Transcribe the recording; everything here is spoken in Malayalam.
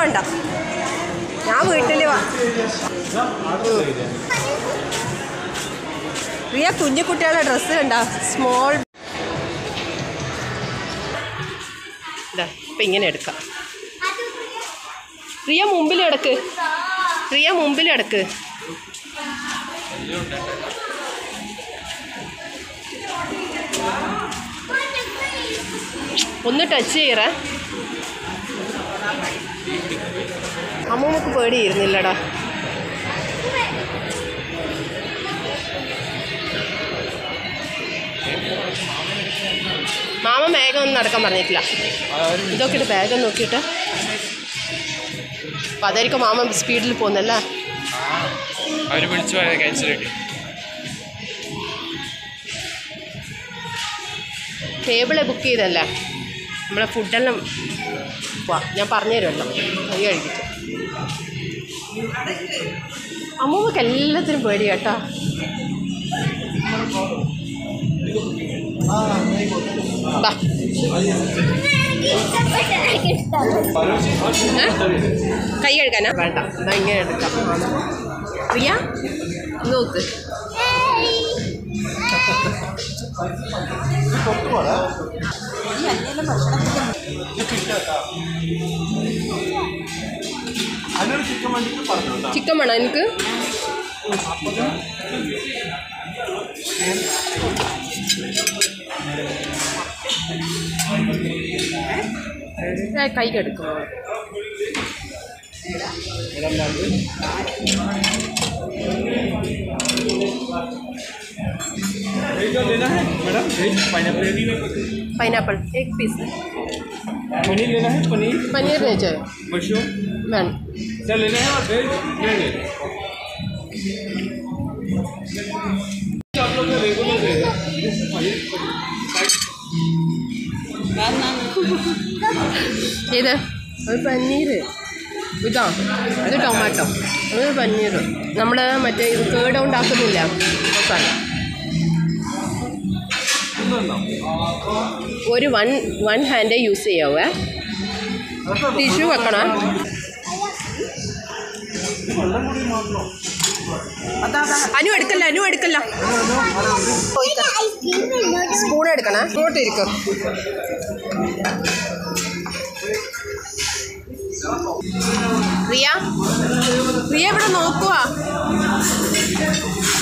വേണ്ട ഞാൻ വീട്ടിൽ വാ പ്രിയ കുഞ്ഞു കുട്ടികളുടെ ഡ്രസ്സ് കണ്ട സ്മോൾ ഇതാ ഇപ്പം ഇങ്ങനെ എടുക്കാം പ്രിയ മുമ്പിൽ കിടക്ക് പ്രിയ മുമ്പിൽ കിടക്ക് ഒന്ന് ടച്ച് ചെയ്യറേ അമ്മൂമ്മക്ക് പേടിയിരുന്നില്ലടാ മാമ വേഗം ഒന്നും നടക്കാൻ പറഞ്ഞിട്ടില്ല ഇതൊക്കെ ഇട്ട് വേഗം നോക്കിയിട്ട് അപ്പം അതായിരിക്കും മാമ സ്പീഡിൽ പോകുന്നല്ലേ അവർ വിളിച്ചു പറയാം ക്യാൻസൽ കിട്ടി ടേബിള് ബുക്ക് ചെയ്തല്ലേ നമ്മളെ ഫുഡെല്ലാം വാ ഞാൻ പറഞ്ഞു തരുമല്ലോ കൈ കഴുകിട്ട് അമ്മൂമ്മക്ക് എല്ലാത്തിനും പേടി കേട്ടാ ബാ ഏ? കൈ കഴുകാനാ വേണ്ട എന്നാ ഇങ്ങനെ എടുക്കാം പ്രിയ ഇത് നോക്ക് ചിക്കൻ വേണോ എനിക്ക് ഞാൻ കൈ കെടുക്കും लेना है मैडम वेज पाइनएप्पल പൈനാപ്പിൾ एक പീസ് पनीर लेना है पनीर പനീർ വെച്ചോ मशरूम വേണം क्या लेना है और वेज क्या लेना है आप लोग का रेगुलर रहेगा ഇത് ഒരു പനീർ ഇതാ ഇത് ടൊമാറ്റോ അത് പനീർ നമ്മൾ മറ്റേ ഇത് കേട് ഉണ്ടാക്കുന്നില്ല മസാല ഒരു വൺ വൺ ഹാൻഡേ യൂസ് ചെയ്യാവേ ടിഷ്യൂ വെക്കണം അനു എടുക്കല്ല അനു എടുക്കല്ല സ്പൂൺ എടുക്കണേ ഇങ്ങോട്ട് ഇരിക്കും പ്രിയ പ്രിയ ഇവിടെ നോക്കുവാ